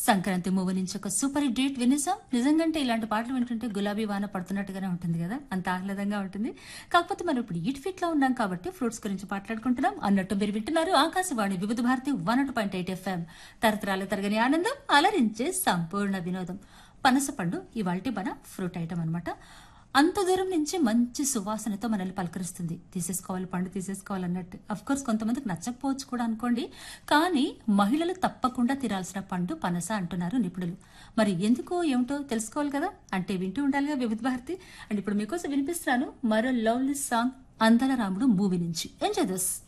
Sankranti movie నుంచి ఒక super hit date వినేసాం నిజంగా ఇలాంటి పాటలు వింటుంటే గులాబీ వాన పడుతున్నట్టుగానే ఉంటుంది కదా అంత ఆహ్లాదంగా ఉంటుంది కాకపోతే మనం ఇప్పుడు ఈట్ ఫిట్ లో ఉన్నాం కాబట్టి ఫ్రూట్స్ గురించి మాట్లాడుకుంటున్నాం అన్నట్టు మీరు వింటున్నారు ఆకాశవాణి వివిధ భారతి వన్ అటు పాయింట్ ఎయిట్ ఎఫ్ఎం తరతరాల తరగని ఆనందం అలరించే సంపూర్ణ వినోదం పనస పండు ఇవాల్టి మన ఫ్రూట్ ఐటమ్ అన్నమాట అంత దూరం నుంచి మంచి సువాసనతో మనల్ని పలకరిస్తుంది తీసేసుకోవాలి పండు తీసేసుకోవాలన్నట్టు అఫ్ కోర్స్ కొంతమందికి నచ్చకపోవచ్చు కూడా అనుకోండి కానీ మహిళలు తప్పకుండా తినాల్సిన పండు పనస అంటున్నారు నిపుణులు మరి ఎందుకో ఏమిటో తెలుసుకోవాలి కదా అంటే వింటూ ఉండాలిగా వివిధ భారతి అండ్ ఇప్పుడు మీకోసం వినిపిస్తాను మరో లవ్లీ సాంగ్ అందల రాముడు మూవీ నుంచి ఎంజాయ్ దిస్